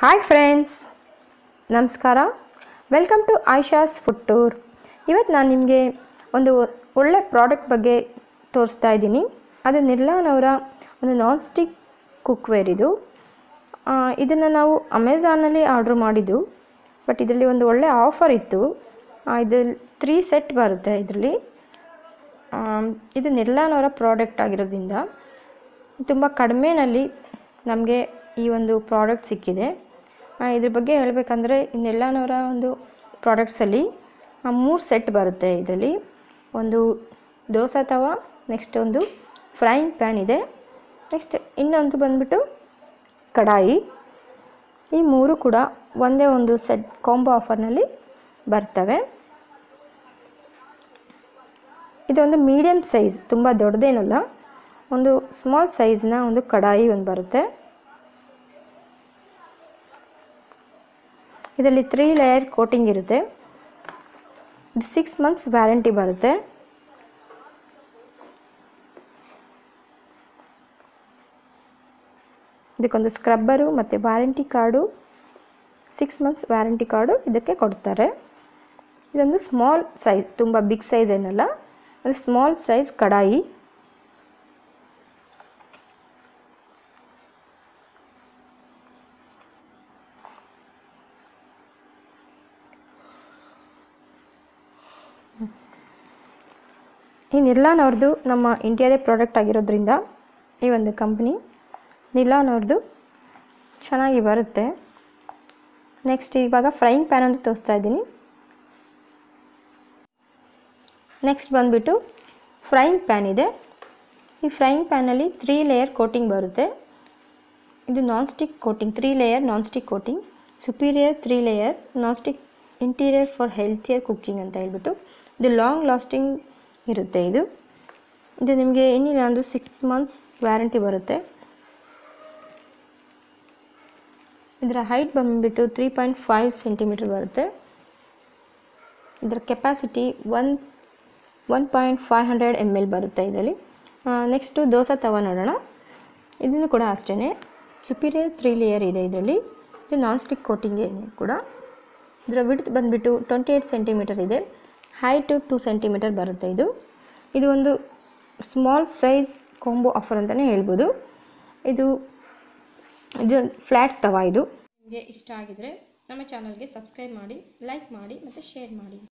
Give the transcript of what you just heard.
hi friends ನಮಸ್ಕಾರ welcome to Ayisha's food tour ಇವತ್ತು ನಾನು ನಿಮಗೆ ಒಂದು ಒಳ್ಳೆ ಪ್ರಾಡಕ್ಟ್ ಬಗ್ಗೆ ತೋರಿಸ್ತಾ ಇದ್ದೀನಿ ಅದು ನಿರ್ಲಾನವರ ಒಂದು ನಾನ್ ಸ್ಟಿಕ್ ಕುಕ್ವೇರ್ ಇದು ಇದನ್ನು ನಾವು ಅಮೆಝಾನಲ್ಲಿ ಆರ್ಡ್ರ್ ಮಾಡಿದ್ದು ಬಟ್ ಇದರಲ್ಲಿ ಒಂದು ಒಳ್ಳೆ ಆಫರ್ ಇತ್ತು ಆ, ಇದು ತ್ರೀ ಸೆಟ್ ಬರುತ್ತೆ ಇದರಲ್ಲಿ ಇದು ನಿರ್ಲಾನವರ ಪ್ರಾಡಕ್ಟ್ ಆಗಿರೋದ್ರಿಂದ ತುಂಬ ಕಡಿಮೆನಲ್ಲಿ ನಮಗೆ ಈ ಒಂದು ಪ್ರಾಡಕ್ಟ್ ಸಿಕ್ಕಿದೆ ಆ, ಇದ್ರ ಬಗ್ಗೆ ಹೇಳಬೇಕಂದ್ರೆ ಇನ್ನೆಲ್ಲನವರ ಒಂದು ಪ್ರಾಡಕ್ಟ್ಸಲ್ಲಿ ಮೂರು ಸೆಟ್ ಬರುತ್ತೆ ಇದರಲ್ಲಿ ಒಂದು ದೋಸೆ ತವ ನೆಕ್ಸ್ಟ್ ಒಂದು ಫ್ರೈಯಿಂಗ್ ಪ್ಯಾನ್ ಇದೆ ನೆಕ್ಸ್ಟ್ ಇನ್ನೊಂದು ಬಂದ್ಬಿಟ್ಟು ಕಡಾಯಿ ಈ ಮೂರು ಕೂಡ ಒಂದೇ ಒಂದು ಸೆಟ್ ಕಾಂಬೋ ಆಫರ್ನಲ್ಲಿ ಬರ್ತವೆ ಇದೊಂದು ಮೀಡಿಯಮ್ ಸೈಜ್ ತುಂಬ ದೊಡ್ಡದೇನಲ್ಲ ಒಂದು ಸ್ಮಾಲ್ ಸೈಜ್ನ ಒಂದು ಕಡಾಯಿ ಒಂದು ಬರುತ್ತೆ ಇದರಲ್ಲಿ ತ್ರೀ ಲೇಯರ್ ಕೋಟಿಂಗ್ ಇರುತ್ತೆ ಇದು ಸಿಕ್ಸ್ ಮಂತ್ಸ್ ವ್ಯಾರಂಟಿ ಬರುತ್ತೆ ಇದಕ್ಕೊಂದು ಸ್ಕ್ರಬ್ಬರು ಮತ್ತು warranty card six months warranty card ಇದಕ್ಕೆ ಕೊಡ್ತಾರೆ ಇದೊಂದು ಸ್ಮಾಲ್ ಸೈಜ್ ತುಂಬ ಬಿಗ್ ಸೈಜ್ ಏನಲ್ಲ ಒಂದು ಸ್ಮಾಲ್ ಸೈಜ್ ಕಡಾಯಿ ಈ ನಿರ್ಲಾನ್ ಅವ್ರದ್ದು ನಮ್ಮ ಇಂಡಿಯಾದೇ ಪ್ರಾಡಕ್ಟ್ ಆಗಿರೋದ್ರಿಂದ ಈ ಒಂದು ಕಂಪ್ನಿ ನಿರ್ಲಾನ್ ಅವ್ರದ್ದು ಚೆನ್ನಾಗಿ ಬರುತ್ತೆ ನೆಕ್ಸ್ಟ್ ಇವಾಗ ಫ್ರೈಯಿಂಗ್ ಪ್ಯಾನ್ ಅಂತ ತೋರಿಸ್ತಾ ಇದ್ದೀನಿ ನೆಕ್ಸ್ಟ್ ಬಂದುಬಿಟ್ಟು ಫ್ರೈಯಿಂಗ್ ಪ್ಯಾನ್ ಇದೆ ಈ ಫ್ರೈಯಿಂಗ್ ಪ್ಯಾನಲ್ಲಿ ತ್ರೀ ಲೇಯರ್ ಕೋಟಿಂಗ್ ಬರುತ್ತೆ ಇದು non stick coating three layer non stick coating superior three layer non stick interior for healthier cooking ಅಂತ ಹೇಳ್ಬಿಟ್ಟು ಇದು ಲಾಂಗ್ ಲಾಸ್ಟಿಂಗ್ ಇರುತ್ತೆ ಇದು ಇದು ನಿಮಗೆ ಏನಿಲ್ಲ ಅಂದರೂ ಸಿಕ್ಸ್ ಮಂತ್ಸ್ ವ್ಯಾರಂಟಿ ಬರುತ್ತೆ ಇದರ ಹೈಟ್ ಬಂದುಬಿಟ್ಟು ತ್ರೀ ಪಾಯಿಂಟ್ ಫೈವ್ ಸೆಂಟಿಮೀಟರ್ ಬರುತ್ತೆ ಇದರ capacity one one point five hundred M L ಬರುತ್ತೆ ಇದರಲ್ಲಿ ನೆಕ್ಸ್ಟು ದೋಸೆ ತವ ನೋಡೋಣ ಇದನ್ನು ಕೂಡ ಅಷ್ಟೇ ಸುಪೀರಿಯರ್ ತ್ರೀ ಲೇಯರ್ ಇದೆ ಇದರಲ್ಲಿ ಇದು ನಾನ್ ಸ್ಟಿಕ್ ಕೋಟಿಂಗ್ ಕೂಡ ಇದರ ವಿಡ್ತ್ ಬಂದುಬಿಟ್ಟು ಟ್ವೆಂಟಿ ಏಯ್ಟ್ ಸೆಂಟಿಮೀಟರ್ ಇದೆ ಹೈಟು ಟು ಸೆಂಟಿಮೀಟರ್ ಬರುತ್ತೆ ಇದು ಇದು ಒಂದು ಸ್ಮಾಲ್ ಸೈಜ್ ಕಾಂಬೋ ಆಫರ್ ಅಂತಲೇ ಹೇಳ್ಬೋದು ಇದು ಇದು ಫ್ಲ್ಯಾಟ್ ತವ ಇದು ನಿಮಗೆ ಇಷ್ಟ ಆಗಿದರೆ ನಮ್ಮ ಚಾನಲ್ಗೆ ಸಬ್ಸ್ಕ್ರೈಬ್ ಮಾಡಿ ಲೈಕ್ ಮಾಡಿ ಮತ್ತು ಶೇರ್ ಮಾಡಿ